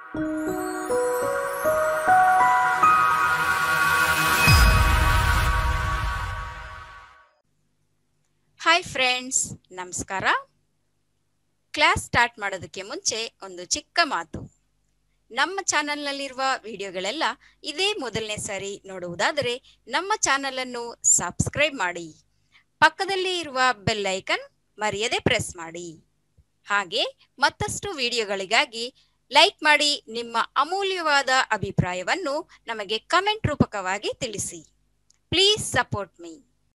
Hi friends ನಮಸ್ಕಾರ class start ಮಾಡೋದಕ್ಕೆ ಮುಂಚೆ ಒಂದು ಚಿಕ್ಕ ಮಾತು ನಮ್ಮ ಚಾನೆಲ್ನಲ್ಲಿರುವ ವಿಡಿಯೋಗಳೆಲ್ಲ ಇದೇ ಮೊದಲನೇ ಸಾರಿ ನೋಡುವುದಾದರೆ ನಮ್ಮ ಚಾನೆಲ್ ಅನ್ನು ಸಬ್ಸ್ಕ್ರೈಬ್ ಮಾಡಿ ಪಕ್ಕದಲ್ಲಿ ಇರುವ ಬೆಲ್ ಐಕನ್ ಮರೆಯದೆ ಪ್ರೆಸ್ ಮಾಡಿ ಹಾಗೆ ಮತ್ತಷ್ಟು ವಿಡಿಯೋಗಳಿಗಾಗಿ ಲೈಕ್ ಮಾಡಿ ನಿಮ್ಮ ಅಮೂಲ್ಯವಾದ ಅಭಿಪ್ರಾಯವನ್ನು ನಮಗೆ ಕಮೆಂಟ್ ರೂಪಕವಾಗಿ ತಿಳಿಸಿ ಪ್ಲೀಸ್ ಸಪೋರ್ಟ್ ಮೀ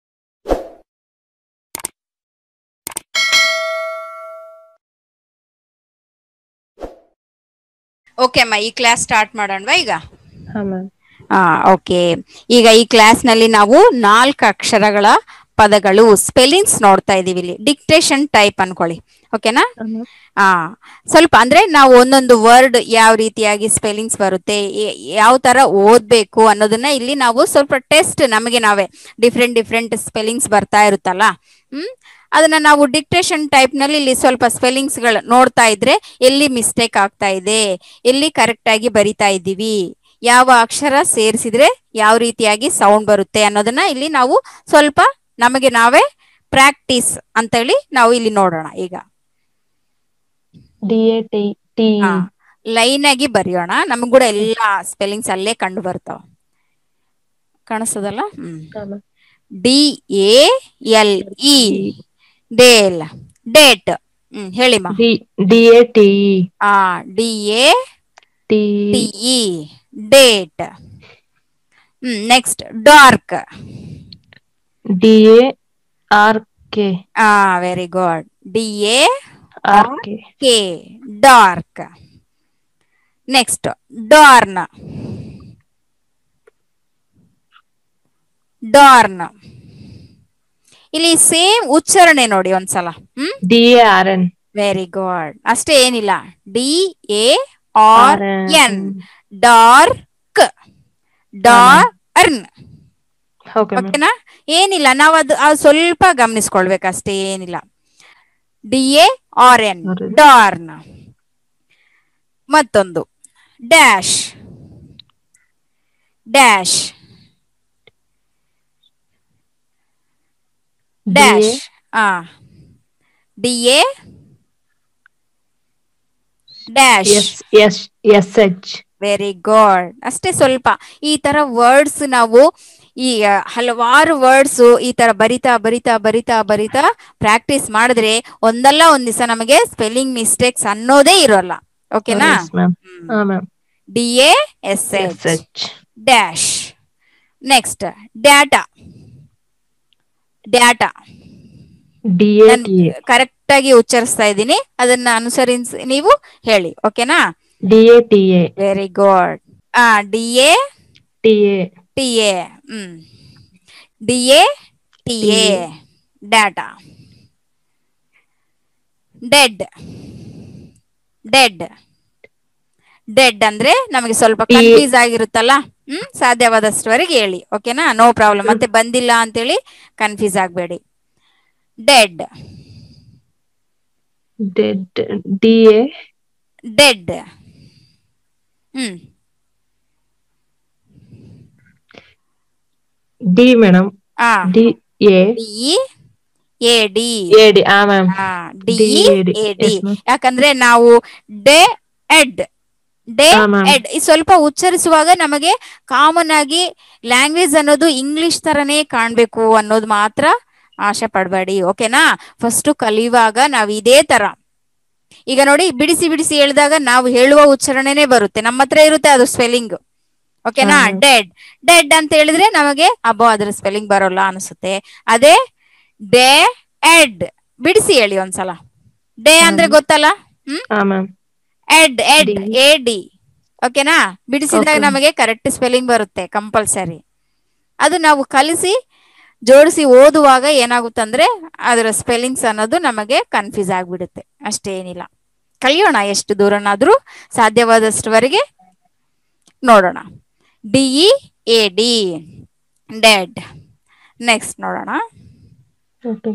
ಓಕೆ ಅಮ್ಮ ಈ ಕ್ಲಾಸ್ ಸ್ಟಾರ್ಟ್ ಮಾಡೋಣವಾ ಈಗ ಹಾ ಮ್ಯಾಮ್ ಹಾ ಓಕೆ ಈಗ ಈ ಕ್ಲಾಸ್ ನಲ್ಲಿ ನಾವು ನಾಲ್ಕು ಅಕ್ಷರಗಳ ಪದಗಳು ಸ್ಪೆಲ್ಲಿಂಗ್ಸ್ ನೋಡ್ತಾ ಇದೀವಿ ಇಲ್ಲಿ ಡಿಕ್ಟೇಷನ್ ಟೈಪ್ ಅನ್ಕೊಳ್ಳಿ ಓಕೆನಾ ಹಾ ಸ್ವಲ್ಪ ಅಂದ್ರೆ ನಾವು ಒಂದೊಂದು ವರ್ಡ್ ಯಾವ ರೀತಿಯಾಗಿ ಸ್ಪೆಲ್ಲಿಂಗ್ಸ್ ಬರುತ್ತೆ ಯ- ಯಾವ ತರ ಓದ್ಬೇಕು ಅನ್ನೋದನ್ನ ಇಲ್ಲಿ ನಾವು ಸ್ವಲ್ಪ ಟೆಸ್ಟ್ ನಮಗೆ ನಾವೇ ಡಿಫ್ರೆಂಟ್ ಡಿಫ್ರೆಂಟ್ ಸ್ಪೆಲ್ಲಿಂಗ್ಸ್ ಬರ್ತಾ ಇರುತ್ತಲ್ಲ ಹ್ಮ್ ಅದನ್ನ ನಾವು ಡಿಕ್ಟೇಷನ್ ಟೈಪ್ ನಲ್ಲಿ ಇಲ್ಲಿ ಸ್ವಲ್ಪ ಸ್ಪೆಲ್ಲಿಂಗ್ಸ್ ಗಳು ನೋಡ್ತಾ ಇದ್ರೆ ಎಲ್ಲಿ ಮಿಸ್ಟೇಕ್ ಆಗ್ತಾ ಇದೆ ಎಲ್ಲಿ ಕರೆಕ್ಟ್ ಆಗಿ ಬರಿತಾ ಇದ್ದೀವಿ ಯಾವ ಅಕ್ಷರ ಸೇರಿಸಿದ್ರೆ ಯಾವ ರೀತಿಯಾಗಿ ಸೌಂಡ್ ಬರುತ್ತೆ ಅನ್ನೋದನ್ನ ಇಲ್ಲಿ ನಾವು ಸ್ವಲ್ಪ ನಮಗೆ ನಾವೇ ಪ್ರಾಕ್ಟೀಸ್ ಅಂತೇಳಿ ನಾವು ಇಲ್ಲಿ ನೋಡೋಣ ಈಗ D A T T line ಆಗಿ ಬರೆಯೋಣ ನಮಗ್ ಕೂಡ ಎಲ್ಲಾ ಸ್ಪೆಲ್ಲಿಂಗ್ಸ್ ಅಲ್ಲೇ ಕಂಡು ಬರ್ತಾವ ಕಾಣಿಸ್ತದಲ್ಲ hmm D A L E dale date hmm ಹೇಳಿಮ್ಮ ಡಿ ಡಿ ಎ ಟಿ ಆ D A T T E date hmm next dark D A R K ಆ very good D A R K K dark next darn darn ಇಲ್ಲಿ same ಉಚ್ಚಾರಣೆ ನೋಡಿ ಒಂದ್ಸಲ hmm D A R N very good ಅಷ್ಟೇ ಏನಿಲ್ಲ D A R R N dark darn okay ma'am ಓಕೆನಾ ಏನಿಲ್ಲ ನಾವು ಅದು ಅದು ಸ್ವಲ್ಪ ಗಮನಿಸ್ಕೊಳ್ಬೇಕಷ್ಟೇ ಏನಿಲ್ಲ ಡಿ ಎ ಆರ್ ಎನ್ ಹೌದು. ಡಾರ್ನ್ ಮತ್ತೊಂದು ಡ್ಯಾಶ್ ಡ್ಯಾಶ್ ಡ್ಯಾಶ್ ಆ D A dash S S S H very good ಅಷ್ಟೇ ಸ್ವಲ್ಪ ಈ ತರ ವರ್ಡ್ಸ್ ನಾವು ಈ ಆ, ಹಲವಾರು ವರ್ಡ್ಸ್ ಈ ತರ ಬರಿತಾ ಬರಿತಾ ಬರಿತಾ ಬರಿತಾ ಪ್ರಾಕ್ಟೀಸ್ ಮಾಡಿದ್ರೆ ಒಂದಲ್ಲ ಒಂದ್ ದಿವಸ ನಮಗೆ ಸ್ಪೆಲ್ಲಿಂಗ್ ಮಿಸ್ಟೇಕ್ಸ್ ಅನ್ನೋದೇ ಇರೋಲ್ಲ ಓಕೆನಾ ಮ್ಯಾಮ್ ಹಾ ma'am D A S S H H dash next data data D A ನಾನು ಟಿ ಕರೆಕ್ಟ್ ಆಗಿ ಉಚ್ಚರಿಸ್ತಾ ಇದ್ದೀನಿ ಅದನ್ನ ಅನುಸರಿಸಿ ನೀವು ಹೇಳಿ ಓಕೆನಾ D A T A very good ಆ D A T A T A hmm D A T A data dead dead dead ಅಂದ್ರೆ ನಮಗೆ ಸ್ವಲ್ಪ ಟಿ- ಕನ್ಫ್ಯೂಸ್ ಆಗಿರುತ್ತಲ್ಲ ಹ್ಮ್ ಸಾಧ್ಯವಾದಷ್ಟುವರೆಗೆ ಹೇಳಿ ಓಕೆನಾ ನೋ ಪ್ರಾಬ್ಲಮ್ ಮತ್ತೆ ಬಂದಿಲ್ಲ ಅಂತೇಳಿ ಕನ್ಫ್ಯೂಸ್ ಆಗಬೇಡಿ dead dead D A dead hmm D madam ಆ D A D A D A D ಆ ma'am D D, A, D. A D Yes, ma'am. ಯಾಕಂದ್ರೆ ನಾವು ಡೆ ಎಡ್ ಡೆ ಹಾ, ma'am. ಎಡ್ ಈ ಸ್ವಲ್ಪ ಉಚ್ಚರಿಸುವಾಗ ನಮಗೆ ಕಾಮನ್ ಆಗಿ ಲ್ಯಾಂಗ್ವೇಜ್ ಅನ್ನೋದು ಇಂಗ್ಲಿಷ್ ತರನೇ ಕಾಣ್ಬೇಕು ಅನ್ನೋದು ಮಾತ್ರ ಆಶೆ ಪಡಬೇಡಿ ಓಕೆನಾ ಫಸ್ಟ್ ಕಲಿಯುವಾಗ ನಾವು ಇದೇ ತರ ಈಗ ನೋಡಿ ಬಿಡಿಸಿ ಬಿಡಿಸಿ ಹೇಳಿದಾಗ ನಾವು ಹೇಳುವ ಉಚ್ಚಾರಣೆನೇ ಬರುತ್ತೆ ನಮ್ಮ ಹತ್ರ ಇರುತ್ತೆ ಅದು ಸ್ಪೆಲ್ಲಿಂಗ್ ಓಕೆನಾ ಹಾ, ma'am. ಡೆಡ್ ಡೆಡ್ ಅಂತ ಹೇಳಿದ್ರೆ ನಮಗೆ ಅಬ್ಬೋ ಅದ್ರ ಸ್ಪೆಲ್ಲಿಂಗ್ ಬರೋಲ್ಲ ಅನಿಸುತ್ತೆ ಅದೇ ಡೆ ಎಡ್ ಬಿಡಿಸಿ ಹೇಳಿ ಒಂದ್ಸಲ ಡೇ ಅಂದ್ರೆ ಗೊತ್ತಲ್ಲ ಹ್ಮ್ ಆ ma'am ed ed D. A D ಓಕೆನಾ ಬಿಡಿಸಿದಾಗ Okay. ನಮಗೆ ಕರೆಕ್ಟ್ ಸ್ಪೆಲ್ಲಿಂಗ್ ಬರುತ್ತೆ ಕಂಪಲ್ಸರಿ ಅದು ನಾವು ಕಲಿಸಿ ಜೋಡಿಸಿ ಓದುವಾಗ ಏನಾಗುತ್ತಂದ್ರೆ ಅದರ ಸ್ಪೆಲ್ಲಿಂಗ್ಸ್ ಅನ್ನೋದು ನಮಗೆ ಕನ್ಫ್ಯೂಸ್ ಆಗ್ಬಿಡುತ್ತೆ ಅಷ್ಟೇನಿಲ್ಲ ಕಲಿಯೋಣ ಎಷ್ಟು ದೂರನಾದ್ರೂ ಸಾಧ್ಯವಾದಷ್ಟುವರೆಗೆ ನೋಡೋಣ D E A D dead next ನೋಡೋಣ okay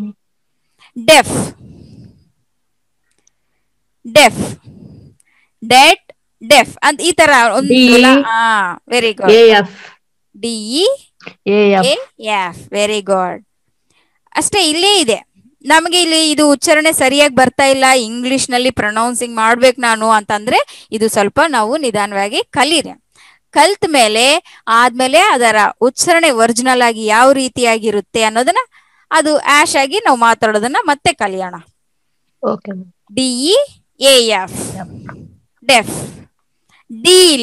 deaf deaf debt deaf ಅಂತ ಈ ತರ ಒಂದು D. Very A good F D A F F very good ಅಷ್ಟೇ ಇಲ್ಲೇ ಇದೆ ನಮಗೆ ಇಲ್ಲಿ ಇದು ಉಚ್ಚಾರಣೆ ಸರಿಯಾಗಿ ಬರ್ತಾ ಇಲ್ಲ ಇಂಗ್ಲಿಷ್ ನಲ್ಲಿ ಪ್ರೊನೌನ್ಸಿಂಗ್ ಮಾಡ್ಬೇಕು ನಾನು ಅಂತಂದ್ರೆ ಇದು ಸ್ವಲ್ಪ ನಾವು ನಿಧಾನವಾಗಿ ಕಲೀರಿ ಕಲ್ತ ಮೇಲೆ ಆದ್ಮೇಲೆ ಅದರ ಉಚ್ಚಾರಣೆ ಒರಿಜಿನಲ್ ಆಗಿ ಯಾವ ರೀತಿಯಾಗಿರುತ್ತೆ ಅನ್ನೋದನ್ನ ಅದು ಆಶ್ ಆಗಿ ನಾವು ಮಾತಾಡೋದನ್ನ ಮತ್ತೆ ಕಲಿಯೋಣ Okay ma'am. D A F deaf deal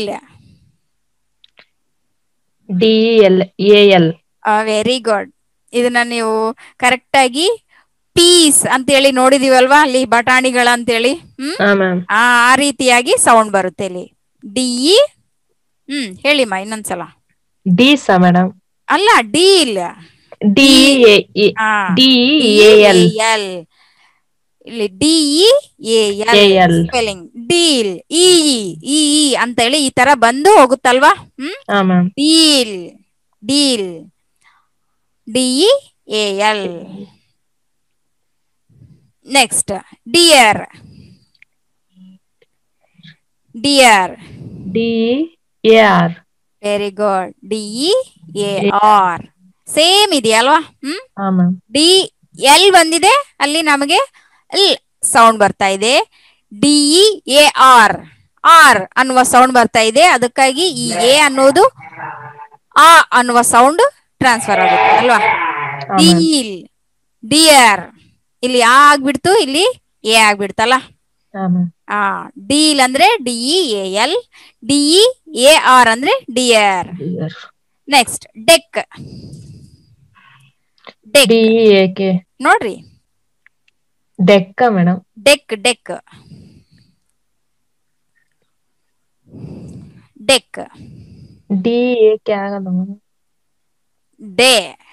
D L A L very good ಇದನ್ನ ನೀವು ಕರೆಕ್ಟ್ ಆಗಿ ಪೀಸ್ ಅಂತೇಳಿ ನೋಡಿದೀವಲ್ವಾ ಅಲ್ಲಿ ಬಟಾಣಿಗಳ ಅಂತೇಳಿ ಹ್ಮ್ ಹಾ ಮ್ಯಾಮ್ ಆ ಆ ರೀತಿಯಾಗಿ ಸೌಂಡ್ ಬರುತ್ತೆ ಇಲ್ಲಿ ಡಿ ಹ್ಮ್ ಹೇಳಿಮ್ಮ ಇನ್ನೊಂದ್ಸಲ D ಸಾ ಮೇಡಮ್ ಅಲ್ಲ deal D A E D A L L ಇಲ್ಲಿ D A L A L. Spelling deal E E ಅಂತೇಳಿ ಈ ತರ ಬಂದು ಹೋಗುತ್ತಲ್ವಾ ಹ್ಮ್ ಹಾ ma'am deal deal D A L next dear dear D A R very good D A R same ಇದೆಯಲ್ವಾ hmm ಹಾ ma'am D L ಬಂದಿದೆ ಅಲ್ಲಿ ನಮಗೆ ಎಲ್ ಸೌಂಡ್ ಬರ್ತಾ ಇದೆ ಡಿ ಎ ಆರ್ ಆರ್ ಅನ್ನುವ ಸೌಂಡ್ ಬರ್ತಾ ಇದೆ ಅದಕ್ಕಾಗಿ ಈ ಎ ಅನ್ನೋದು ಆ ಅನ್ನುವ ಸೌಂಡ್ ಟ್ರಾನ್ಸ್ಫರ್ ಆಗುತ್ತೆ ಅಲ್ವಾ ಹಾ ಮ್ಯಾಮ್ ಡೀಲ್ ಡಿಯರ್ ಇಲ್ಲಿ ಆ ಆಗ್ಬಿಡ್ತು ಇಲ್ಲಿ ಎ ಆಗ್ಬಿಡ್ತಲ್ಲ ಹಾ ಮ್ಯಾಮ್ ಆ ಡೀಲ್ ಅಂದ್ರೆ D A L D A R ಅಂದ್ರೆ dear Dear. Next deck deck D A K ನೋಡ್ರಿ ಡೆಕ್ಕ madam deck deck deck D A K ಆಗಲ್ಲ ಮೇಡಮ್ ಡೇ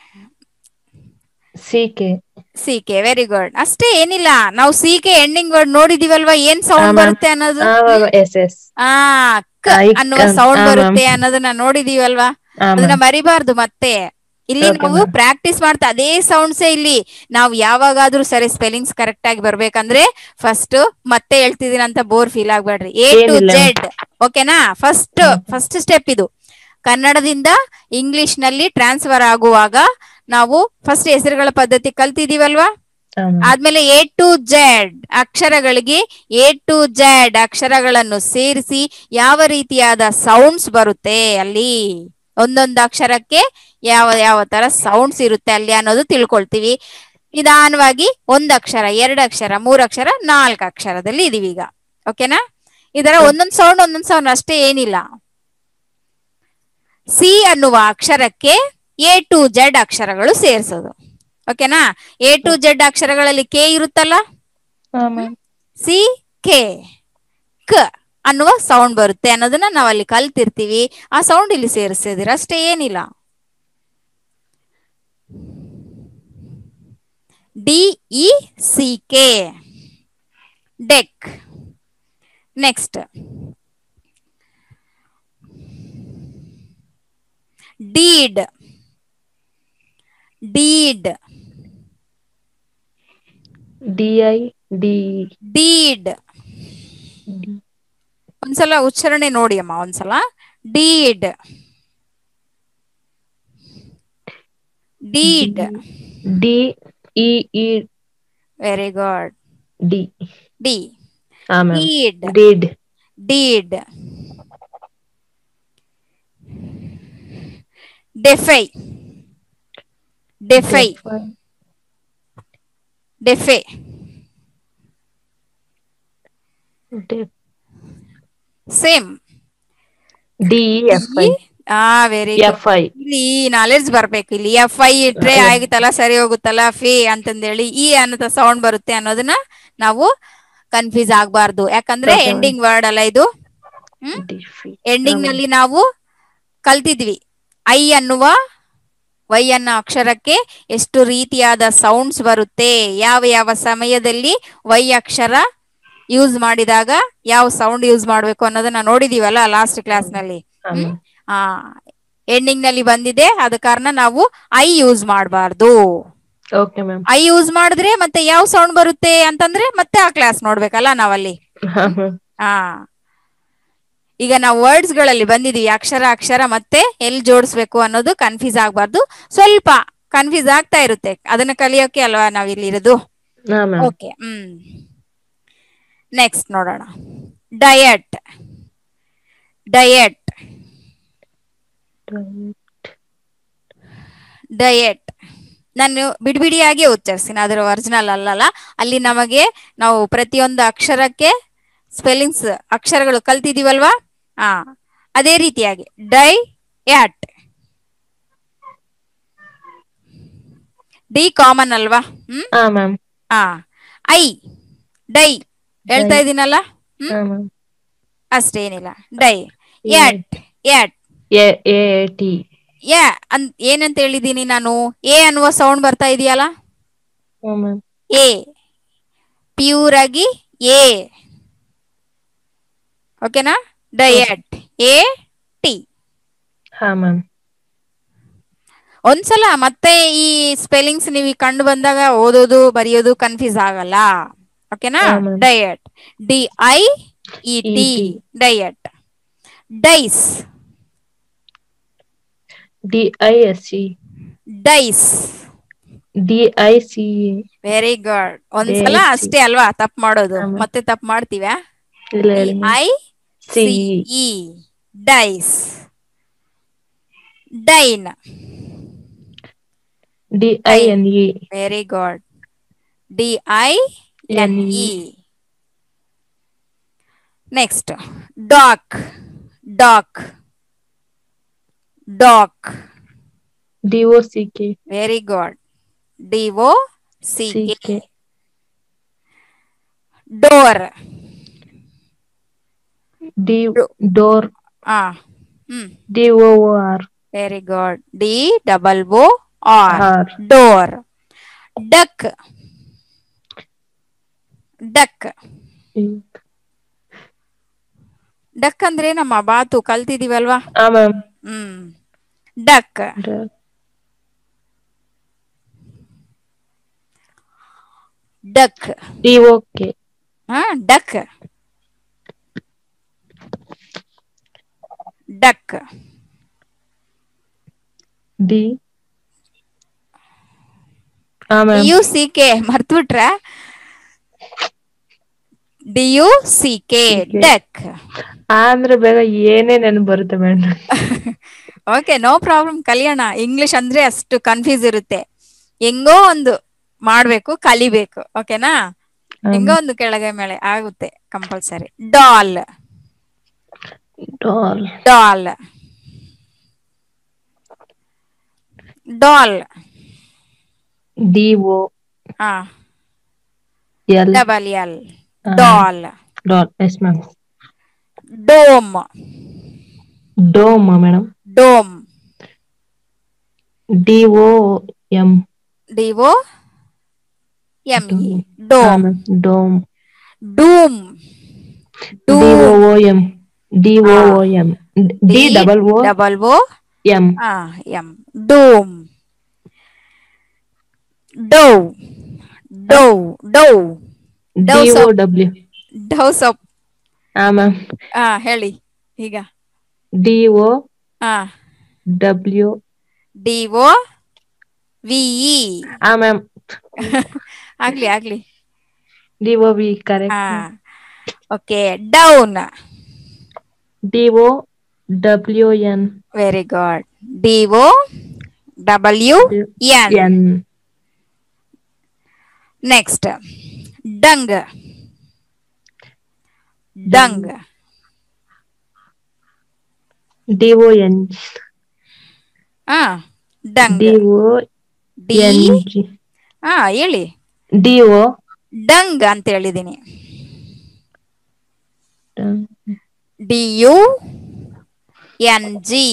C K C K very good ಅಷ್ಟೇ ಏನಿಲ್ಲ ನಾವು ಸಿ ಕೆ ಎಂಡಿಂಗ್ ವರ್ಡ್ ನೋಡಿದೀವಲ್ವಾ ಏನ್ ಹಾ, ಸೌಂಡ್ ma'am. ಬರುತ್ತೆ ಅನ್ನೋದು ಹಾ ಹ್ಮ್? ಎಸ್ ಎಸ್ ಆ ಕ ಆ, ಇಕ್ ಅನ್ನುವ ಅಂತ. ಸೌಂಡ್ ಹಾ, ma'am. ಬರುತ್ತೆ ಅನ್ನೋದನ್ನ ನೋಡಿದೀವಲ್ವಾ ಹಾ ಅದನ್ನ ಮ್ಯಾಮ್ ಮರಿಬಾರ್ದು ಮತ್ತೆ ಇಲ್ಲಿ Okay, ನಾವು ma'am. ಪ್ರಾಕ್ಟೀಸ್ ಮಾಡ್ತಾ ಅದೇ ಸೌಂಡ್ಸೇ ಇಲ್ಲಿ ನಾವು ಯಾವಾಗಾದ್ರೂ ಸರಿ ಸ್ಪೆಲ್ಲಿಂಗ್ಸ್ ಕರೆಕ್ಟ್ ಆಗಿ ಬರ್ಬೇಕಂದ್ರೆ ಫಸ್ಟ್ ಮತ್ತೆ ಹೇಳ್ತಿದೀನಿ ಅಂತ ಬೋರ್ ಫೀಲ್ ಆಗ್ಬೇಡ್ರಿ ಎ ಟು ಏನಿಲ್ಲ. ಜೆಡ್ ಓಕೆನಾ ಫಸ್ಟ್ ಫಸ್ಟ್ ಸ್ಟೆಪ್ ಇದು ಕನ್ನಡದಿಂದ ಇಂಗ್ಲಿಷ್ ನಲ್ಲಿ ಟ್ರಾನ್ಸ್ಫರ್ ಆಗುವಾಗ ನಾವು ಫಸ್ಟ್ ಹೆಸರುಗಳ ಪದ್ಧತಿ ಕಲ್ತಿದೀವಲ್ವಾ ಹಾ ಮ್ಯಾಮ್ ಆದ್ಮೇಲೆ ಎ ಟು ಜೆಡ್ ಅಕ್ಷರಗಳಿಗೆ ಎ ಟು ಜೆಡ್ ಅಕ್ಷರಗಳನ್ನು ಸೇರಿಸಿ ಯಾವ ರೀತಿಯಾದ ಸೌಂಡ್ಸ್ ಬರುತ್ತೆ ಅಲ್ಲಿ ಒಂದೊಂದು ಅಕ್ಷರಕ್ಕೆ ಯಾವ ಯಾವ ತರ ಸೌಂಡ್ಸ್ ಇರುತ್ತೆ ಅಲ್ಲಿ ಅನ್ನೋದು ತಿಳ್ಕೊಳ್ತೀವಿ ನಿಧಾನವಾಗಿ ಒಂದ್ ಅಕ್ಷರ ಎರಡ್ ಅಕ್ಷರ ಮೂರ್ ಅಕ್ಷರ ನಾಲ್ಕು ಅಕ್ಷರದಲ್ಲಿ ಇದೀವಿ ಈಗ ಓಕೆನಾ ಇದರ ಒಂದೊಂದ್ ಸೌಂಡ್ ಒಂದೊಂದ್ ಸೌಂಡ್ ಅಷ್ಟೇ ಏನಿಲ್ಲ ಸಿ ಅನ್ನುವ ಅಕ್ಷರಕ್ಕೆ ಎ ಟು ಜೆಡ್ ಅಕ್ಷರಗಳು ಸೇರಿಸೋದು ಓಕೆನಾ ಎ ಟು ಜೆಡ್ ಅಕ್ಷರಗಳಲ್ಲಿ ಕೆ ಇರುತ್ತಲ್ಲ ಹಾ ಮ್ಯಾಮ್ ಸಿ ಕೆ ಕ ಅನ್ನುವ ಸೌಂಡ್ ಬರುತ್ತೆ ಅನ್ನೋದನ್ನ ನಾವು ಅಲ್ಲಿ ಕಲ್ತಿರ್ತೀವಿ ಆ ಸೌಂಡ್ ಇಲ್ಲಿ ಸೇರಿಸಿದಿರ ಅಷ್ಟೇ ಏನಿಲ್ಲ D E C K deck next deed deed D I D deed ಒಂದ್ಸಲ ಉಚ್ಚಾರಣೆ ನೋಡಿ ಅಮ್ಮ ಒಂದ್ಸಲ deed deed D E E very good D D ಹಾ ma'am deed did deed defy defy defy same D F I ಆ very F I ಇಲ್ಲಿ knowledge ಬರ್ಬೇಕು ಇಲ್ಲಿ ಎಫ್ ಐ ಇಟ್ರೆ ಆಗಿತ್ತಲ್ಲ ಸರಿ ಹೋಗುತ್ತಲ್ಲ ಫಿ ಅಂತಂದೇಳಿ ಈ ಅನ್ನೋ ಸೌಂಡ್ ಬರುತ್ತೆ ಅನ್ನೋದನ್ನ ನಾವು ಕನ್ಫ್ಯೂಸ್ ಆಗ್ಬಾರ್ದು ಯಾಕಂದ್ರೆ Okay, ma'am. ಎಂಡಿಂಗ್ ವರ್ಡ್ ಅಲ್ಲ ಇದು ಹ್ಮ್ ಎಂಡಿಂಗ್ ನಲ್ಲಿ ನಾವು ಕಲ್ತಿದ್ವಿ ಐ ಅನ್ನುವ ವೈ ಅನ್ನೋ ಅಕ್ಷರಕ್ಕೆ ಎಷ್ಟು ರೀತಿಯಾದ ಸೌಂಡ್ಸ್ ಬರುತ್ತೆ ಯಾವ ಯಾವ ಸಮಯದಲ್ಲಿ ವೈ ಅಕ್ಷರ ಯೂಸ್ ಮಾಡಿದಾಗ ಯಾವ ಸೌಂಡ್ ಯೂಸ್ ಮಾಡ್ಬೇಕು ಅನ್ನೋದನ್ನ ನೋಡಿದೀವಲ್ಲ ಲಾಸ್ಟ್ ಕ್ಲಾಸ್ ನಲ್ಲಿ ಹ್ಮ್? ಆ ಎಂಡಿಂಗ್ ನಲ್ಲಿ ಬಂದಿದೆ ಆದ ಕಾರಣ ನಾವು ಐ ಯೂಸ್ ಮಾಡಬಾರ್ದು ಓಕೆ ಮ್ಯಾಮ್ ಐ ಯೂಸ್ ಮಾಡಿದ್ರೆ ಮತ್ತೆ ಯಾವ ಸೌಂಡ್ ಬರುತ್ತೆ ಅಂತಂದ್ರೆ ಮತ್ತೆ ಆ ಕ್ಲಾಸ್ ನೋಡ್ಬೇಕಲ್ಲ ನಾವಲ್ಲಿ ಹಾ ಮ್ಯಾಮ್ ಆ ಈಗ ನಾವು ವರ್ಡ್ಸ್ ಗಳಲ್ಲಿ ಬಂದಿದೀವಿ ಅಕ್ಷರ ಅಕ್ಷರ ಮತ್ತೆ ಎಲ್ಲಿ ಜೋಡಿಸ್ಬೇಕು ಅನ್ನೋದು ಕನ್ಫ್ಯೂಸ್ ಆಗ್ಬಾರ್ದು ಸ್ವಲ್ಪ ಕನ್ಫ್ಯೂಸ್ ಆಗ್ತಾ ಇರುತ್ತೆ ಅದನ್ನ ಕಲಿಯೋಕೆ ಅಲ್ವಾ ನಾವ್ ಇಲ್ಲಿ ಇರೋದು ಹಾ ಮ್ಯಾಮ್ ಓಕೆ ಹ್ಮ್ ನೆಕ್ಸ್ಟ್ ನೋಡೋಣ ಡಯಟ್ ಡಯಟ್ ಡಯಟ್ ನಾನು ಬಿಡಿಬಿಡಿಯಾಗಿ ಉಚ್ಚರಿಸ್ತೀನಿ ಅದರ ಒರಿಜಿನಲ್ ಅಲ್ಲಲ್ಲ ಅಲ್ಲಿ ನಮಗೆ ನಾವು ಪ್ರತಿಯೊಂದು ಅಕ್ಷರಕ್ಕೆ ಸ್ಪೆಲ್ಲಿಂಗ್ಸ್ ಅಕ್ಷರಗಳು ಕಲ್ತಿದೀವಲ್ವಾ ಹಾ ಅದೇ ರೀತಿಯಾಗಿ ಡೈ ಯಾಟ್ ಡಿ ಕಾಮನ್ ಅಲ್ವಾ ಹ್ಮ್ ಹಾ ಮ್ಯಾಮ್ ಆ ಐ ಡೈ ಹೇಳ್ತಾ ಇದೀನಲ್ಲ ಹ್ಮ್ ಹಾ ಮ್ಯಾಮ್ ಅಷ್ಟೇನಿಲ್ಲ ಡೈ ಯಾಟ್ ಯಾಟ್ ಎ ಎ ಟಿ ಯಾ ಅನ್ ಏನಂತ ಹೇಳಿದೀನಿ ನಾನು ಎ ಅನ್ನುವ ಸೌಂಡ್ ಬರ್ತಾ ಇದೆಯಲ್ಲ ಹಾ ಮ್ಯಾಮ್ ಎ ಪ್ಯೂರ್ ಆಗಿ ಎ ಓಕೆನಾ ಡಯಟ್ ಎ ಟಿ ಹಾ ಮ್ಯಾಮ್ ಒಂದ್ಸಲ ಮತ್ತೆ ಈ ಸ್ಪೆಲ್ಲಿಂಗ್ಸ್ ನೀವು ಕಂಡು ಬಂದಾಗ ಓದೋದು ಬರೆಯೋದು ಕನ್ಫ್ಯೂಸ್ ಆಗಲ್ಲ ಓಕೆನಾ ಹಾ, ma'am. Diet D I E T E.T.. diet dice D I S C dice D I C very good ಒಂದ್ಸಲ Daisy. ಅಷ್ಟೇ ಅಲ್ವಾ ತಪ್ಪು ಮಾಡೋದು ಹಾ, ma'am. ಮತ್ತೆ ತಪ್ಪು ಮಾಡ್ತೀವ್ಯಾ ಇಲ್ಲ ಹೇಳಿ I C E dice dine D I N E very good D I N E next dock dock dock D O C K very good D O C C K K door D door ಆ hmm D O R very good D double O R R door duck duck duck ಅಂದ್ರೆ ನಮ್ಮ ಬಾತು ಕಲ್ತಿದೀವಲ್ವಾ ಹಾ ma'am hmm duck duck D O K ಹಾ duck duck D ಹಾ ma'am U C K ಮರ್ತ್ಬಿಟ್ರ D U C K CK. Duck ಅಂದ್ರೆ ಬೇಗ ಏನೇ ನೆನಪು ಬರುತ್ತೆ ಮೇಡಮ್ ಓಕೆ ನೋ ಪ್ರಾಬ್ಲಮ್ ಕಲಿಯೋಣ ಇಂಗ್ಲಿಷ್ ಅಂದ್ರೆ ಅಷ್ಟು ಕನ್ಫ್ಯೂಸ್ ಇರುತ್ತೆ ಹೆಂಗೋ ಒಂದು ಮಾಡ್ಬೇಕು ಕಲಿಬೇಕು ಓಕೆನಾ ಹೆಂಗೋ ಒಂದು ಕೆಳಗೆ ಮೇಲೆ ಆಗುತ್ತೆ compulsory doll doll doll doll D O ಹಾ ಎಲ್ ಡಬಲ್ ಎಲ್ ಹಾ. Doll doll yes ma'am dome dome madam dome D O M D O M E ಹಾ dome ma'am dome doom D O doom O M D O O M D double O double O M ಆ M doom ಡೌ ಡೌ ಡೌ D ಡವ್ O ಸೊಪ್. W ಡೌ ಸೊಪ್ ಹಾ ಮ್ಯಾಮ್ ಆ ಹೇಳಿ ಈಗ ಡಿ ಒ ಆ ಡಬ್ಲ್ಯೂ ಡಿ ಒ ವಿಇ ಹಾ ಮ್ಯಾಮ್ ಆಗ್ಲಿ ಆಗ್ಲಿ ಡಿ ಒ ವಿ ಆ correct okay down D O W N very good D O W N N next dung dung D O N ಆ dung D O D N G ಆ ಹೇಳಿ D O dung ಅಂತ ಹೇಳಿದೀನಿ D U N G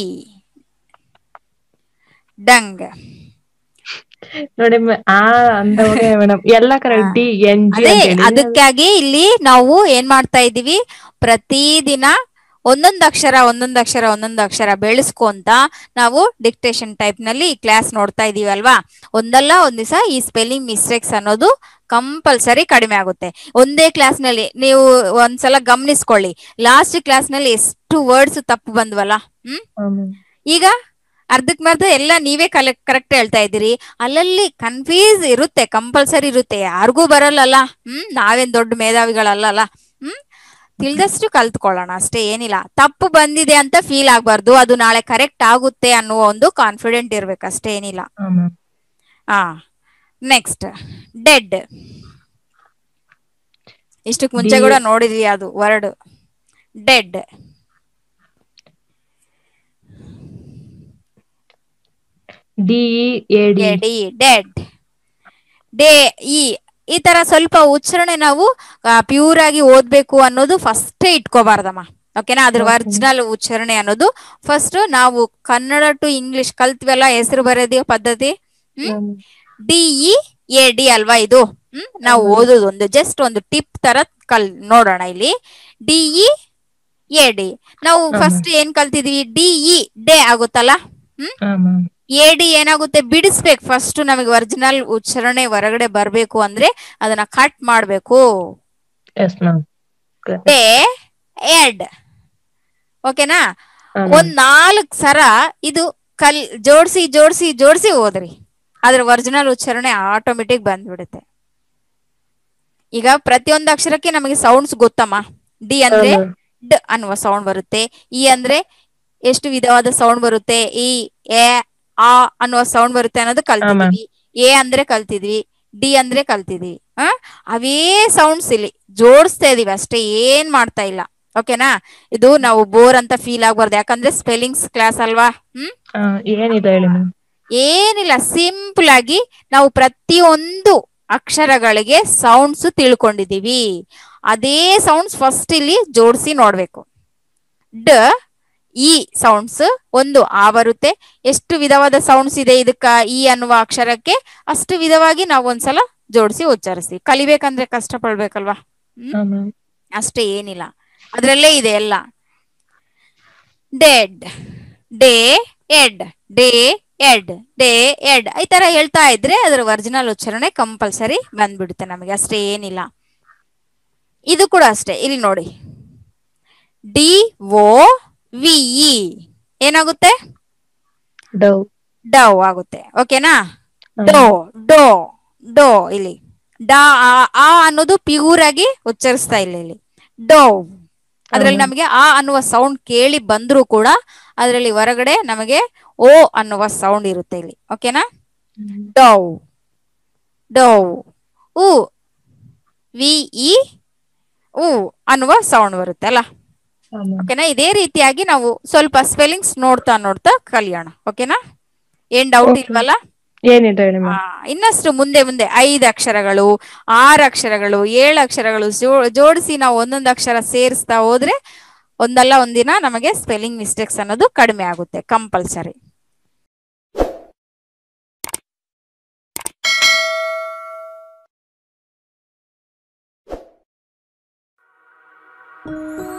dung ನೋಡಿ ಮ- ಆ ಅಂದವಾಗ madam ಎಲ್ಲ ಕರೆಕ್ಟ್ ಡಿ ಎನ್ ಜಿ ಅದೇ ಅಂತ ಹೇಳಿ ಅದಕ್ಕಾಗಿ ಇಲ್ಲಿ ನಾವು ಏನ್ ಮಾಡ್ತಾ ಇದೀವಿ ಪ್ರತಿದಿನ ಒಂದೊಂದು ಅಕ್ಷರ ಒಂದೊಂದು ಅಕ್ಷರ ಒಂದೊಂದು ಅಕ್ಷರ ಬೆಳೆಸ್ಕೊಂತ ನಾವು ಡಿಕ್ಟೇಷನ್ ಟೈಪ್ ನಲ್ಲಿ ಈ ಕ್ಲಾಸ್ ನೋಡ್ತಾ ಇದೀವಿ ಅಲ್ವಾ ಒಂದಲ್ಲ ಒಂದ್ ದಿವಸ ಈ ಸ್ಪೆಲ್ಲಿಂಗ್ ಮಿಸ್ಟೇಕ್ಸ್ ಅನ್ನೋದು ಕಂಪಲ್ಸರಿ ಕಡಿಮೆ ಆಗುತ್ತೆ ಒಂದೇ ಕ್ಲಾಸ್ ನಲ್ಲಿ ನೀವು ಒಂದ್ಸಲ ಗಮನಿಸ್ಕೊಳ್ಳಿ ಲಾಸ್ಟ್ ಕ್ಲಾಸ್ ನಲ್ಲಿ ಎಷ್ಟು ವರ್ಡ್ಸ್ ತಪ್ಪು ಬಂದ್ವಲ್ಲ ಹ್ಮ್ ಹಾ ಮ್ಯಾಮ್ ಈಗ ಅರ್ಧಕ್ ಮರ್ಧ ಎಲ್ಲ ನೀವೇ ಕಲೆ ಕರೆಕ್ಟ್ ಹೇಳ್ತಾ ಇದ್ದೀರಿ ಅಲ್ಲಲ್ಲಿ ಕನ್ಫ್ಯೂಸ್ ಇರುತ್ತೆ ಕಂಪಲ್ಸರಿ ಇರುತ್ತೆ ಯಾರಿಗೂ ಬರಲ್ಲಲ್ಲ ಹ್ಮ್ ನಾವೇನ್ ದೊಡ್ಡ ಮೇಧಾವಿಗಳಲ್ಲಲ್ಲ ಹ್ಮ್ ತಿಳಿದಷ್ಟು ಕಲ್ತ್ಕೊಳ್ಳೋಣ ಅಷ್ಟೇ ಏನಿಲ್ಲ ತಪ್ಪು ಬಂದಿದೆ ಅಂತ ಫೀಲ್ ಆಗ್ಬಾರ್ದು ಅದು ನಾಳೆ ಕರೆಕ್ಟ್ ಆಗುತ್ತೆ ಅನ್ನುವ ಒಂದು ಕಾನ್ಫಿಡೆಂಟ್ ಇರ್ಬೇಕು ಅಷ್ಟೇ ಏನಿಲ್ಲ ಹಾ ಮ್ಯಾಮ್ ಆ ನೆಕ್ಸ್ಟ್ ಡೆಡ್ ಇಷ್ಟಕ್ ಮುಂಚೆ D- ಕೂಡ ನೋಡಿದ್ವಿ ಅದು word dead D A D D dead ಡೇ ಈ ಈ ತರ ಸ್ವಲ್ಪ ಉಚ್ಚಾರಣೆ ನಾವು ಪ್ಯೂರ್ ಆಗಿ ಓದ್ಬೇಕು ಅನ್ನೋದು ಫಸ್ಟ್ ಇಟ್ಕೋಬಾರ್ದಮ್ಮ ಓಕೆನಾ ಅದ್ರ Okay. ಒರಿಜಿನಲ್ ಉಚ್ಚಾರಣೆ ಅನ್ನೋದು ಫಸ್ಟ್ ನಾವು ಕನ್ನಡ ಟು ಇಂಗ್ಲಿಷ್ ಕಲ್ತ್ವಲ್ಲ ಹೆಸರು ಬರೋದೇ ಪದ್ಧತಿ hmm D E A D ಅಲ್ವಾ ಇದು ಹ್ಮ್ ನಾವು ಹೌದು. ಓದೋದು ಒಂದು ಜಸ್ಟ್ ಒಂದು ಟಿಪ್ ತರ ಕಲ್ ನೋಡೋಣ ಇಲ್ಲಿ ಡಿ ಇ ಎ ಡಿ ನಾವು ಹಾ, ಫಸ್ಟ್ ಏನ್ ಕಲ್ತಿದ್ವಿ ಡಿ ಇ ಡೇ ಆಗುತ್ತಲ್ಲ ಹ್ಮ್ ಹಾ ಮ್ಯಾಮ್ ಎ ಡಿ ಏನಾಗುತ್ತೆ ಬಿಡಿಸ್ಬೇಕು ಫಸ್ಟ್ ನಮಗೆ ಒರಿಜಿನಲ್ ಉಚ್ಚಾರಣೆ ಹೊರಗಡೆ ಬರ್ಬೇಕು ಅಂದ್ರೆ ಅದನ್ನ ಕಟ್ ಮಾಡ್ಬೇಕು ಎಸ್ ಮ್ಯಾಮ್ ಡೇ ಎಡ್ ಓಕೆನಾ ಹಾ ಒಂದ್ ನಾಲ್ಕ್ ಸರ ಇದು ಕಲ್ ಜೋಡ್ಸಿ ಜೋಡ್ಸಿ ಜೋಡ್ಸಿ ಓದ್ರಿ ಅದ್ರ ಒರಿಜಿನಲ್ ಉಚ್ಚಾರಣೆ ಆಟೋಮೆಟಿಕ್ ಬಂದ್ಬಿಡುತ್ತೆ ಈಗ ಪ್ರತಿಯೊಂದು ಅಕ್ಷರಕ್ಕೆ ನಮಗೆ ಸೌಂಡ್ಸ್ ಗೊತ್ತಮ್ಮ ಡಿ ಅಂದ್ರೆ ಡ್ ಅನ್ನುವ ಸೌಂಡ್ ಬರುತ್ತೆ ಇ ಅಂದ್ರೆ ಎಷ್ಟು ವಿಧವಾದ ಸೌಂಡ್ ಬರುತ್ತೆ ಈ ಎ ಆ ಅನ್ನುವ ಸೌಂಡ್ ಬರುತ್ತೆ ಅನ್ನೋದು ಕಲ್ತಿದ್ವಿ ಎ ಅಂದ್ರೆ ಕಲ್ತಿದ್ವಿ ಡಿ ಅಂದ್ರೆ ಕಲ್ತಿದ್ವಿ ಆ ಅವೇ ಸೌಂಡ್ಸ್ ಇಲ್ಲಿ ಜೋಡಿಸ್ತಾ ಇದೀವಿ ಅಷ್ಟೇ ಏನ್ ಮಾಡ್ತಾ ಇಲ್ಲ ಓಕೆನಾ ಇದು ನಾವು ಬೋರ್ ಅಂತ ಫೀಲ್ ಆಗ್ಬಾರ್ದು ಯಾಕಂದ್ರೆ ಸ್ಪೆಲ್ಲಿಂಗ್ಸ್ ಕ್ಲಾಸ್ ಅಲ್ವಾ ಹ್ಮ್ ಹಾ ಏನಿದೆ ಹೇಳಿ ಮ್ಯಾಮ್ ಏನಿಲ್ಲ ಸಿಂಪಲ್ ಆಗಿ ನಾವು ಪ್ರತಿಯೊಂದು ಅಕ್ಷರಗಳಿಗೆ ಸೌಂಡ್ಸ್ ತಿಳ್ಕೊಂಡಿದೀವಿ ಅದೇ ಸೌಂಡ್ಸ್ ಫಸ್ಟ್ ಇಲ್ಲಿ ಜೋಡಿಸಿ ನೋಡ್ಬೇಕು ಡ ಇ ಸೌಂಡ್ಸ್ ಒಂದು ಆ ಬರುತ್ತೆ ಎಷ್ಟು ವಿಧವಾದ ಸೌಂಡ್ಸ್ ಇದೆ ಇದಕ್ಕ ಇ ಅನ್ನುವ ಅಕ್ಷರಕ್ಕೆ ಅಷ್ಟು ವಿಧವಾಗಿ ನಾವು ಒಂದ್ಸಲ ಜೋಡಿಸಿ ಉಚ್ಚರಿಸ್ತೀವಿ ಕಲಿಬೇಕಂದ್ರೆ ಕಷ್ಟ ಪಡ್ಬೇಕಲ್ವಾ ಹ್ಮ್ ಹಾ ಮ್ಯಾಮ್ ಅಷ್ಟೇ ಏನಿಲ್ಲ ಅದ್ರಲ್ಲೇ ಇದೆ ಎಲ್ಲ dead dead dead dead ಈ ತರ ಹೇಳ್ತಾ ಇದ್ರೆ ಅದರ ಒರಿಜಿನಲ್ ಉಚ್ಚಾರಣೆ ಕಂಪಲ್ಸರಿ ಬಂದ್ಬಿಡುತ್ತೆ ನಮಗೆ ಅಷ್ಟೇ ಏನಿಲ್ಲ ಇದು ಕೂಡ ಅಷ್ಟೇ ಇಲ್ಲಿ ನೋಡಿ ಡಿ ಓ ವಿ ಇ ಏನಾಗುತ್ತೆ ಡವ್ ಡವ್ ಆಗುತ್ತೆ ಓಕೆನಾ ಹಾ. ಡೋ ಡೋ ಡೋ ಇಲ್ಲಿ ಡಾ ಆ ಆ ಅನ್ನೋದು ಪ್ಯೂರ್ ಆಗಿ ಉಚ್ಚರಿಸ್ತಾ ಇಲ್ಲ ಇಲ್ಲಿ ಡೋ ಅದ್ರಲ್ಲಿ ಹೌದು. ನಮಗೆ ಆ ಅನ್ನುವ ಸೌಂಡ್ ಕೇಳಿ ಬಂದ್ರೂ ಕೂಡ ಅದರಲ್ಲಿ ಹೊರಗಡೆ ನಮಗೆ ಓ ಅನ್ನುವ ಸೌಂಡ್ ಇರುತ್ತೆ ಇಲ್ಲಿ ಓಕೆನಾ ಡೌ ಡೌ ಉ ವಿ ಇ ಉ ಅನ್ನುವ ಸೌಂಡ್ ಬರುತ್ತೆ ಅಲ್ಲ ಹಾ ಮ್ಯಾಮ್ ಓಕೆನಾ ಇದೇ ರೀತಿಯಾಗಿ ನಾವು ಸ್ವಲ್ಪ ಸ್ಪೆಲ್ಲಿಂಗ್ಸ್ ನೋಡ್ತಾ ನೋಡ್ತಾ ಕಲಿಯೋಣ ಓಕೆನಾ ಏನ್ ಡೌಟ್ Okay. ಇಲ್ವಲ್ಲ ಏನಿದೆ ಹೇಳಿ ಆ, ಮ್ಯಾಮ್ ಇನ್ನಷ್ಟು ಮುಂದೆ ಮುಂದೆ ಐದು ಅಕ್ಷರಗಳು ಆರು ಅಕ್ಷರಗಳು ಏಳು ಅಕ್ಷರಗಳು ಜೋ- ಜೋಡಿಸಿ ನಾವು ಒಂದೊಂದು ಅಕ್ಷರ ಸೇರಿಸ್ತಾ ಹೋದ್ರೆ ಒಂದಲ್ಲ ಒಂದಿನ ನಮಗೆ ಸ್ಪೆಲ್ಲಿಂಗ್ ಮಿಸ್ಟೇಕ್ಸ್ ಅನ್ನೋದು ಕಡಿಮೆ ಆಗುತ್ತೆ ಕಂಪಲ್ಸರಿ Thank